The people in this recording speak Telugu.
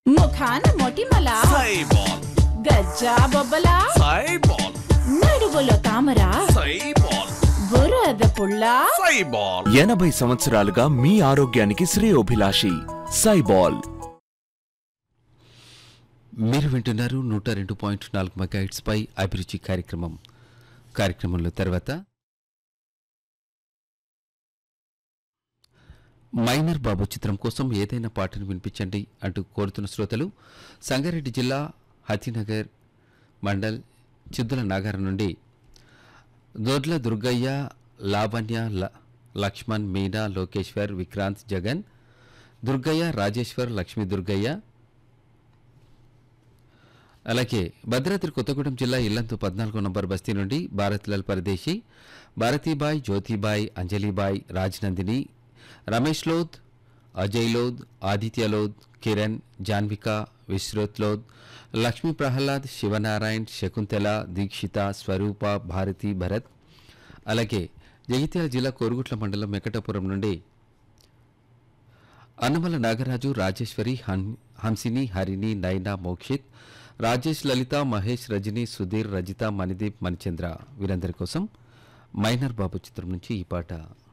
ముఖాన మొటిమల సైబాల్ గజ్జా బొబ్బల సైబాల్ నడువులో తామర సైబాల్ బురద పుల్ల సైబాల్ ఎనభై సంవత్సరాలుగా మీ ఆరోగ్యానికి శ్రేయోభిలాషి సైబాల్ మీరు వింటున్నారు నూట రెండు పాయింట్ నాలుగు మెగాహిట్స్ పై అభిరుచి కార్యక్రమం కార్యక్రమంలో తర్వాత మైనర్ బాబు చిత్రం కోసం ఏదైనా పాటను వినిపించండి అంటూ కోరుతున్న శ్రోతలు సంగారెడ్డి జిల్లా హతినగర్ మండల్ చిద్దుల నాగారం నుండి దొడ్ల దుర్గయ్య లావణ్య ల- లక్ష్మణ్ మీనా లోకేశ్వర్ విక్రాంత్ జగన్ దుర్గయ్య రాజేశ్వర్ లక్ష్మీ దుర్గయ్య అలాగే భద్రాద్రి కొత్తగూడెం జిల్లా ఇల్లంతు పద్నాలుగో నంబర్ బస్తీ నుండి భారత్లాల్ పరదేశి భారతీబాయ్ జ్యోతిబాయ్ అంజలిబాయ్ రాజ్నందిని రమేష్ లోద్ అజయ్ లోద్ ఆదిత్య లోద్ కిరణ్ జాన్విక విశ్రోత్ లోద్ లక్ష్మీ ప్రహ్లాద్ శివనారాయణ్ శకుంతల దీక్షిత స్వరూప భారతి భరత్ అలాగే జగిత్యాల జిల్లా కోరుగుట్ల మండలం వెంకటపురం నుండి అన్నమల నాగరాజు రాజేశ్వరి హన్ హంసిని హరిణి నైనా మోక్షిత్ రాజేష్ లలిత మహేష్ రజని సుధీర్ రజిత మణిదీప్ మణిచంద్ర వీరందరి కోసం మైనర్ బాబు చిత్రం నుంచి ఈ పాట